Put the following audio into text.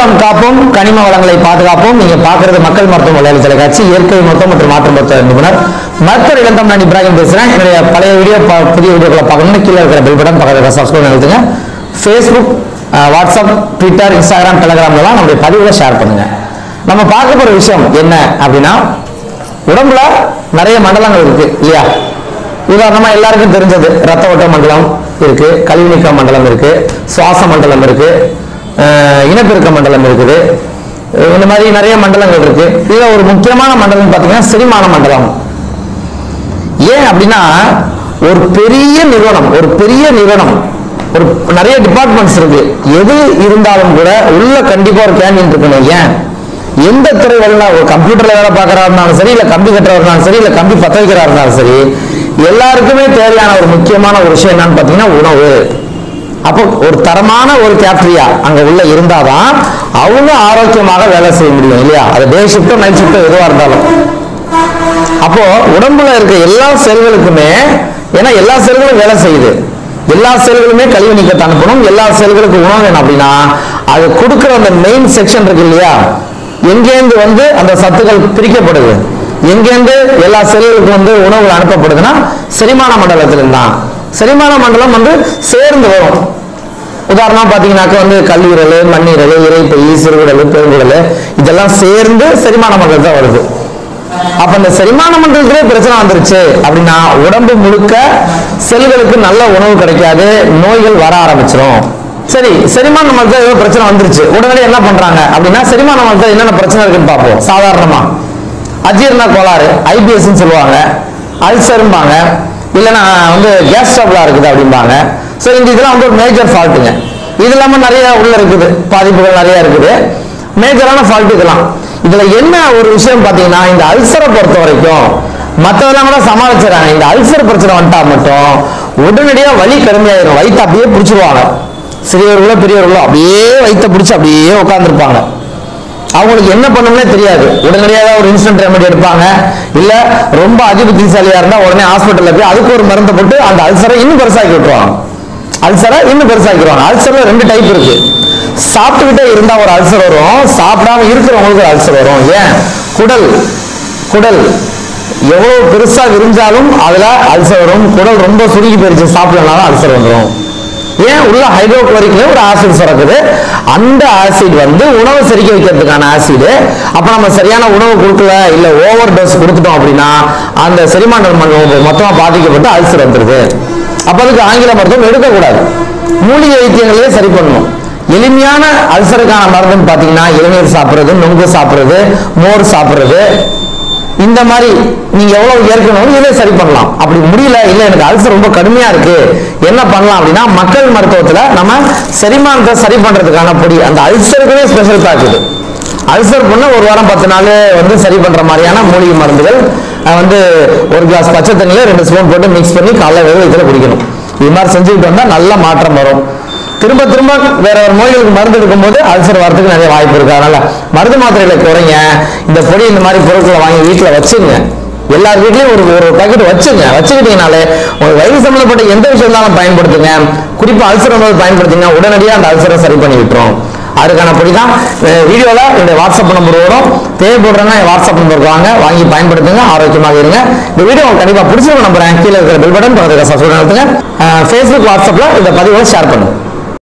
வளம் காப்போம் கனிம வளங்களை பாதுகாப்போம் நீங்க பாக்குறது மக்கள் மருத்துவ மலையாளி தொலைக்காட்சி இயற்கை மருத்துவம் மற்றும் மாற்று மருத்துவ நிபுணர் மருத்துவர் இளந்தம் நான் இப்ராஹிம் பேசுறேன் என்னுடைய பழைய வீடியோ ப- புதிய வீடியோக்களை பார்க்கணும்னு கீழே இருக்கிற பெல் பட்டன் பக்கத்தில் சப்ஸ்கிரைப் எழுதுங்க ஃபேஸ்புக் அஹ், வாட்ஸ்அப் ட்விட்டர் இன்ஸ்டாகிராம் டெலிகிராம்லாம் நம்முடைய பதிவுகளை ஷேர் பண்ணுங்க நம்ம பார்க்க போற விஷயம் என்ன அப்படின்னா உடம்புல நிறைய மண்டலங்கள் இருக்கு இல்லையா உதாரணமா எல்லாருக்கும் தெரிஞ்சது ரத்த ஓட்ட மண்டலம் இருக்கு கழிவு நீக்க மண்டலம் இருக்கு சுவாச மண்டலம் இருக்கு அஹ் இனப்பெருக்க மண்டலம் இருக்குது அஹ் இந்த மாதிரி நிறைய மண்டலங்கள் இருக்கு இதுல ஒரு முக்கியமான மண்டலம் பார்த்தீங்கன்னா செரிமான மண்டலம் ஏன் அப்படின்னா ஒரு பெரிய நிறுவனம் ஒரு பெரிய நிறுவனம் ஒரு நிறைய டிபார்ட்மெண்ட்ஸ் இருக்கு எது இருந்தாலும் கூட உள்ள கண்டிப்பா ஒரு கேண்டீன் இருக்கணும் ஏன் எந்த துறைகள்ல ஒரு கம்ப்யூட்டர்ல வேலை பார்க்கறா இருந்தாலும் சரி இல்ல கம்பி கட்டுறா இருந்தாலும் சரி இல்ல கம்பி பத்த வைக்கிறா இருந்தாலும் சரி எல்லாருக்குமே தேவையான ஒரு முக்கியமான ஒரு விஷயம் என்னன்னு பாத்தீங்கன்னா உணவு அப்போ ஒரு தரமான ஒரு கேப்டரியா அங்க உள்ள இருந்தாதான் அவங்க ஆரோக்கியமாக வேலை செய்ய முடியும் இல்லையா அது டே ஷிஃப்ட்டோ நைட் ஷிஃப்ட்டோ எதுவா இருந்தாலும் அப்போ உடம்புல இருக்க எல்லா செல்களுக்குமே ஏன்னா எல்லா செல்களும் வேலை செய்யுது எல்லா செல்களுமே கழிவு நீக்கத்தை அனுப்பணும் எல்லா செல்களுக்கு உணவு வேணும் அப்படின்னா அது கொடுக்குற அந்த மெயின் செக்ஷன் இருக்கு இல்லையா எங்கேருந்து வந்து அந்த சத்துக்கள் பிரிக்கப்படுது எங்கேருந்து எல்லா செல்களுக்கும் வந்து உணவுகள் அனுப்பப்படுதுன்னா செரிமான மண்டலத்திலிருந்து தான் செரிமான மண்டலம் வந்து சேர்ந்து வரும் உதாரணமா பாத்தீங்கன்னாக்க வந்து கல்லீரல் மண்ணீரல் இறைப்பை சிறுகுடல் பெருங்குடல் இதெல்லாம் சேர்ந்து செரிமான மண்டலம் தான் வருது அப்ப இந்த செரிமான மண்டலத்திலே பிரச்சனை வந்துருச்சு அப்படின்னா உடம்பு முழுக்க செல்களுக்கு நல்ல உணவு கிடைக்காது நோய்கள் வர ஆரம்பிச்சிடும் சரி செரிமான மண்டலத்தில் ஏதோ பிரச்சனை வந்துருச்சு உடனே என்ன பண்றாங்க அப்படின்னா செரிமான மண்டலத்தில் என்னென்ன பிரச்சனை இருக்குன்னு பார்ப்போம் சாதாரணமா அஜீரண கோளாறு ஐபிஎஸ் சொல்லுவாங்க அல்சரும்பாங்க இல்லைன்னா வந்து கேஸ் ஸ்டவ்லா இருக்குது அப்படிம்பாங்க ஸோ இந்த இதெல்லாம் வந்து ஒரு மேஜர் ஃபால்ட்டுங்க இது இல்லாம நிறைய உள்ள இருக்குது பாதிப்புகள் நிறைய இருக்குது மேஜரான ஃபால்ட் இதெல்லாம் இதுல என்ன ஒரு விஷயம் பாத்தீங்கன்னா இந்த அல்சரை பொறுத்த வரைக்கும் மற்றதெல்லாம் கூட சமாளிச்சிடறாங்க இந்த அல்சர் பிரச்சனை வந்துட்டா மட்டும் உடனடியா வலி கடுமையாயிரும் வயிற்று அப்படியே பிடிச்சிருவாங்க சிறியவர்களோ பெரியவர்களோ அப்படியே வயிற்ற பிடிச்சி அப்படியே உட்காந்துருப்பாங்க அவங்களுக்கு என்ன பண்ணணும்னே தெரியாது உடனடியாக ஒரு இன்ஸ்டன்ட் ரெமெடி எடுப்பாங்க இல்ல ரொம்ப அதிபுத்திசாலியா இருந்தா உடனே ஹாஸ்பிட்டல்ல போய் அதுக்கு ஒரு மருந்தை போட்டு அந்த அல்சரை இன்னும் பெருசாக்கி விட்டுருவாங்க அல்சரை இன்னும் பெருசாக்கிடுவாங்க அல்சர்ல ரெண்டு டைப் இருக்கு சாப்பிட்டுக்கிட்டே இருந்தா ஒரு அல்சர் வரும் சாப்பிடாம இருக்கிறவங்களுக்கு ஒரு அல்சர் வரும் ஏன் குடல் குடல் எவ்வளவு பெருசா விரிஞ்சாலும் அதுல அல்சர் வரும் குடல் ரொம்ப சுருங்கி போயிருச்சு சாப்பிடலனாலும் அல்சர் வந்துடும் ஏன் உள்ள ஹைட்ரோகுளோரிக்ல ஒரு ஆசிட் சுரக்குது அந்த ஆசிட் வந்து உணவு செரிக்க வைக்கிறதுக்கான ஆசிட் அப்ப நம்ம சரியான உணவு கொடுக்கல இல்ல ஓவர் டோஸ் கொடுத்துட்டோம் அப்படின்னா அந்த செரிமான மண்டலம் மொத்தமா பாதிக்கப்பட்டு அல்சர் வந்துருது அப்ப அதுக்கு ஆங்கில மருத்துவம் எடுக்கக்கூடாது மூலிகை வைத்தியங்களே சரி பண்ணணும் எளிமையான அல்சருக்கான மருந்துன்னு பாத்தீங்கன்னா இளநீர் சாப்பிடுறது நுங்கு சாப்பிடுறது மோர் சாப்பிடுறது இந்த மாதிரி நீங்க எவ்வளவு ஏற்கனவே இதை சரி பண்ணலாம் அப்படி முடியல இல்ல எனக்கு அல்சர் ரொம்ப கடுமையா இருக்கு என்ன பண்ணலாம் அப்படின்னா மக்கள் மருத்துவத்துல நம்ம செரிமானத்தை சரி பண்றதுக்கான பொடி அந்த அல்சருக்குமே ஸ்பெஷல் பேக்குது அல்சர் பண்ண ஒரு வாரம் பத்து நாள் வந்து சரி பண்ற மாதிரியான மூலிகை மருந்துகள் அஹ் வந்து ஒரு கிளாஸ் பச்சை தண்ணியில ரெண்டு ஸ்பூன் போட்டு மிக்ஸ் பண்ணி காலைல வெறும் இதில் குடிக்கணும் இது மாதிரி செஞ்சுக்கிட்டு வந்தா நல்ல மாற்றம் வரும் திரும்ப திரும்ப வேற ஒரு நோய்களுக்கு மருந்து எடுக்கும்போது அல்சர் வரதுக்கு நிறைய வாய்ப்பு இருக்கு அதனால மருந்து மாத்திரைகளை குறைங்க இந்த பொடி இந்த மாதிரி பொருட்களை வாங்கி வீட்டுல வச்சுங்க எல்லார் வீட்லயும் ஒரு ஒரு பாக்கெட் வச்சுங்க வச்சுக்கிட்டீங்கனாலே உங்களுக்கு வயிறு சம்பந்தப்பட்ட எந்த விஷயம் இருந்தாலும் பயன்படுத்துங்க குறிப்பா அல்சர் போது பயன்படுத்துங்க உடனடியாக அந்த அல்சரை சரி பண்ணி விட்டுரும் அதுக்கான பொடி தான் வீடியோல இந்த வாட்ஸ்அப் நம்பர் வரும் தேவைப்படுறவங்க என் வாட்ஸ்அப் நம்பருக்கு வாங்க வாங்கி பயன்படுத்துங்க ஆரோக்கியமாக இருங்க இந்த வீடியோ உங்களுக்கு கண்டிப்பா பிடிச்சிருக்கும் நம்புறேன் கீழே இருக்கிற பெல் பட்டன் பக்கத்தில் சப்ஸ்கிரைப் நடத்துங்க ஃபேஸ்புக் வாட்ஸ்அப்ல இந்த பதிவை ஷேர் பண்ணுங்க